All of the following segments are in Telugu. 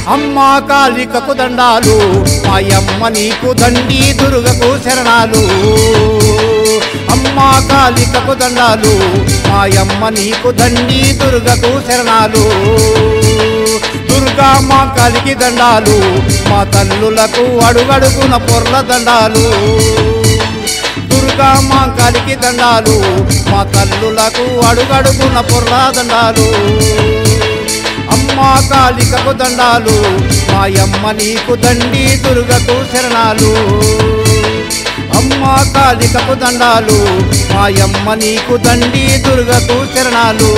అమ్మా కాళికకు దండాలు మాయమ్మ నీకు దండి దుర్గకు శరణాలు అమ్మా కాళికకు దండాలు మాయమ్మ నీకు దండి దుర్గకు శరణాలు దుర్గా మా కాలికి దండాలు మా తల్లులకు అడుగడుగున పొర్ల దండాలు దుర్గా మా కాలికి దండాలు మా తల్లులకు అడుగడుగున పొర్ల దండాలు అమ్మా కాళికకు దండాలు మాయమ్మ నీకు దండి దుర్గకు శరణాలు అమ్మా కాళికకు దండాలు మాయమ్మ నీకు దండి దుర్గకు శరణాలు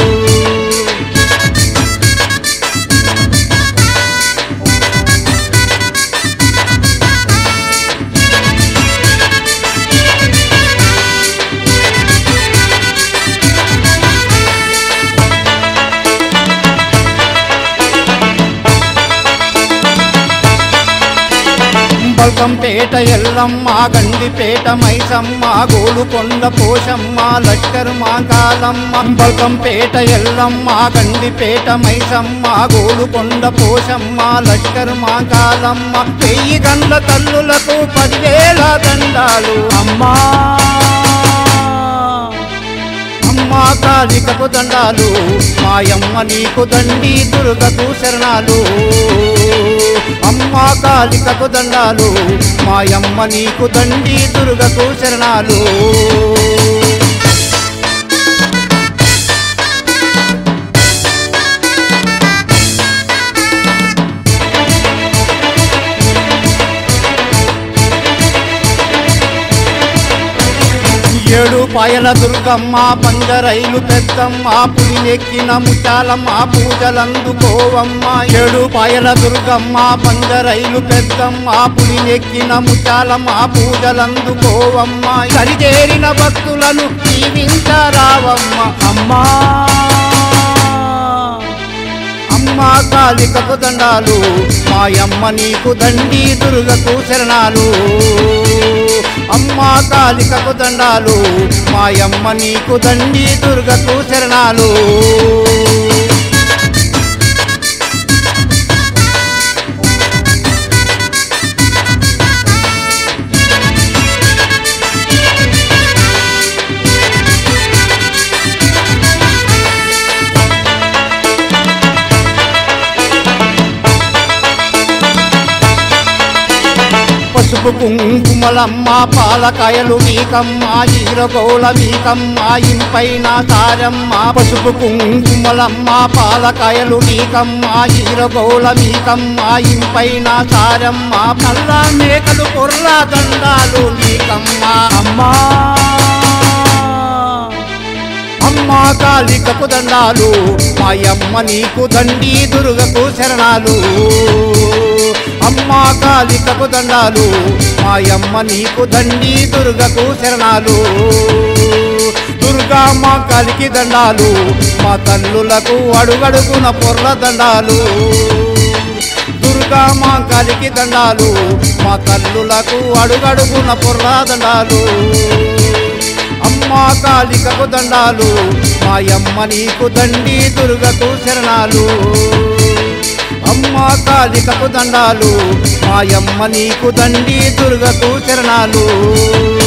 బల్కంపేట ఎల్లమ్మ గండిపేట మైసమ్మ గోలుకొండ పోషమ్మ లష్కర్ మా కాలమ్మ బల్కంపేట ఎల్లమ్మ గండిపేట మైసమ్మ గోలుకొండ పోషమ్మ లష్కర్ మా కాలమ్మ వెయ్యి గండ్ల తల్లులకు పదివేల దండాలు అమ్మా అమ్మా కాళికకు దండాలు మాయమ్మ నీకు దండి దుర్గకు శరణాలు అమ్మా కాళికకు దండాలు మాయమ్మ నీకు దండి దుర్గకు శరణాలు ఏడు పాయల దుర్గమ్మ పంజరైలు పెద్దమ్మ పులినెక్కిన ముత్యాలమ్మ పూజలందుకోవమ్మ ఏడు పాయల దుర్గమ్మ పంజరైలు పెద్దమ్మ పులినెక్కిన ముత్యాలమ్మ పూజలందుకోవమ్మ సరిచేరిన భక్తులను దీవించరావమ్మ అమ్మా అమ్మా కాళికకు దండాలు మాయమ్మ నీకు దండి దుర్గకు శరణాలు అమ్మా కాళికకు దండాలు మాయమ్మ నీకు దండి దుర్గకు శరణాలు పసుపు కుంకుమలమ్మ పాలకాయలు మీకమ్మ ఈరగోళ మీకమ్మ ఇంపైన తారమ్మ పసుపు కుంకుమలమ్మ పాలకాయలు మీకమ్మ ఈరగోళ మీకమ్మ ఇంపైన తారమ్మ నల్ల మేకలు కొర్ర దండాలు మీకమ్మ అమ్మా అమ్మా కాళికకు దండాలు మాయమ్మ నీకు దండి దుర్గకు శరణాలు అమ్మా కాళికకు దండాలు మాయమ్మ నీకు దండి దుర్గకు శరణాలు దుర్గా మా కాలికి దండాలు మా తల్లులకు అడుగడుగున పొర్ల దండాలు దుర్గా మా కాలికి దండాలు మా తల్లులకు అడుగడుగున పొర్ల దండాలు అమ్మా కాళికకు దండాలు మాయమ్మ నీకు దండి దుర్గకు శరణాలు అమ్మా కాళికకు దండాలు మాయమ్మ నీకు దండి దుర్గకు శరణాలు